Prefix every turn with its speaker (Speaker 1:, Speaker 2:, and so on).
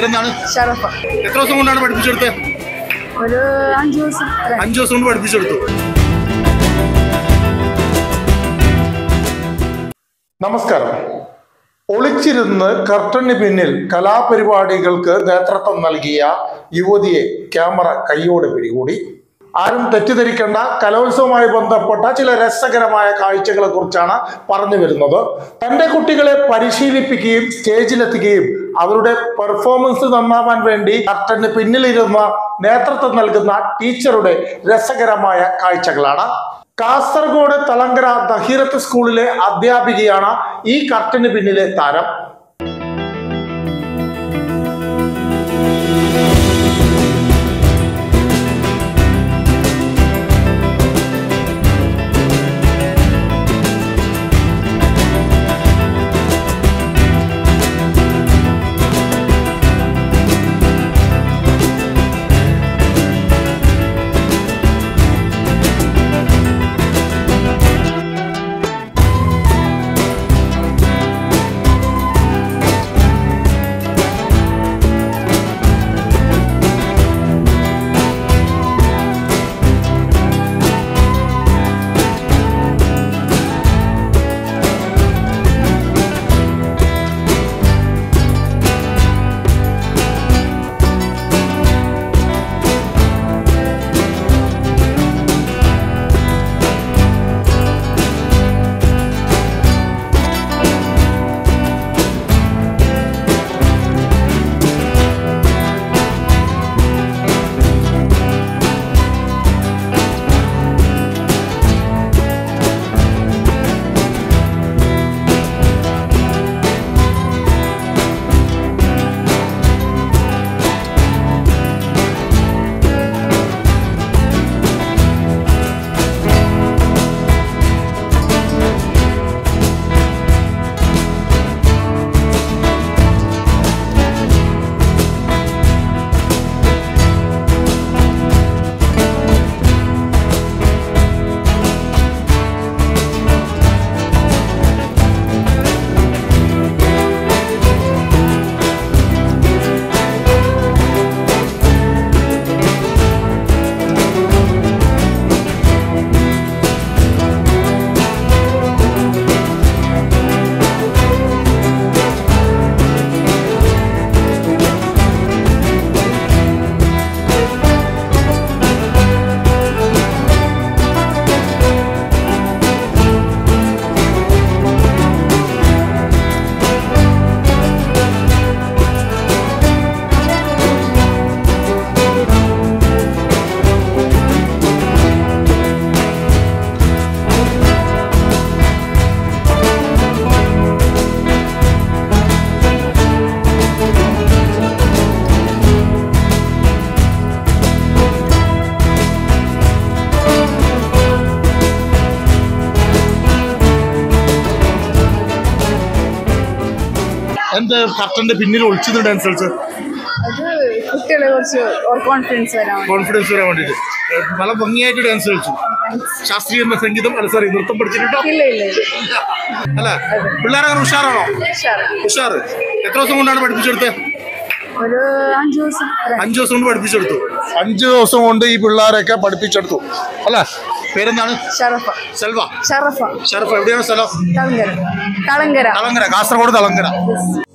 Speaker 1: പേരെന്താണ്
Speaker 2: ഷറഫ
Speaker 1: എത്ര ദിവസം കൊണ്ടാണ് പഠിപ്പിച്ചെടുത്തത്
Speaker 2: ഒരു അഞ്ചു ദിവസം അതെ.
Speaker 1: അഞ്ചു ദിവസം കൊണ്ട് പഠിപ്പിച്ചെടുത്തു
Speaker 3: നമസ്കാരം ഒളിച്ചിരുന്ന് കർട്ടന് പിന്നിൽ കലാപരിപാടികൾക്ക് നേതൃത്വം നൽകിയ യുവതിയെ ക്യാമറ കൈയോടെ പിടികൂടി ആരും തെറ്റിദ്ധരിക്കേണ്ട കലോത്സവവുമായി ബന്ധപ്പെട്ട ചില രസകരമായ കാഴ്ചകളെ കുറിച്ചാണ് പറഞ്ഞു വരുന്നത് തന്റെ കുട്ടികളെ പരിശീലിപ്പിക്കുകയും സ്റ്റേജിലെത്തുകയും അവരുടെ പെർഫോമൻസ് നന്നാവാൻ വേണ്ടി കർട്ടന് പിന്നിലിരുന്ന് നേതൃത്വം നൽകുന്ന ടീച്ചറുടെ രസകരമായ കാഴ്ചകളാണ് കാസർഗോഡ് തലങ്കര ദഹീറത്ത് സ്കൂളിലെ അധ്യാപികയാണ് ഈ കർട്ടന് പിന്നിലെ താരം
Speaker 1: എന്ത് കർട്ടന്റെ പിന്നിൽ ഒളിച്ചത് ഡാൻസ് കളിച്ച്
Speaker 2: അത് കുട്ടികളെ കുറച്ച് ഓർ കോൺഫിഡൻസ് വരാൻ വേണ്ടി.
Speaker 1: കോൺഫിഡൻസ് വരാൻ വേണ്ടിയിട്ട് ഏഹ് നല്ല ഭംഗിയായിട്ട് ഡാൻസ് കളിച്ചു ശാസ്ത്രീയ സംഗീതം അല്ല സോറി നൃത്തം പഠിച്ചിട്ടുണ്ടോ
Speaker 2: ഇല്ല ഇല്ല ഇല്ല
Speaker 1: അല്ല പിള്ളേരങ്ങനെ ഉഷാറാണോ
Speaker 2: ഉഷാറ്.
Speaker 1: ഉഷാറ് എത്ര ദിവസം കൊണ്ടാണ് പഠിപ്പിച്ചെടുത്തത്
Speaker 2: ഒരു അഞ്ചു ദിവസം അതെ.
Speaker 1: അഞ്ചു ദിവസം കൊണ്ട് പഠിപ്പിച്ചെടുത്തു അഞ്ചു ദിവസം കൊണ്ട് ഈ പിള്ളേരൊക്കെ പഠിപ്പിച്ചെടുത്തു അല്ല പേരെന്താണ്
Speaker 2: ഷറഫ
Speaker 1: സെൽവ
Speaker 2: ഷറഫ
Speaker 1: ഷറഫ് എവിടെയാണ് സ്ഥലം
Speaker 2: തളങ്കര തളങ്കര
Speaker 1: തളങ്കര കാസർഗോഡ് തളങ്കര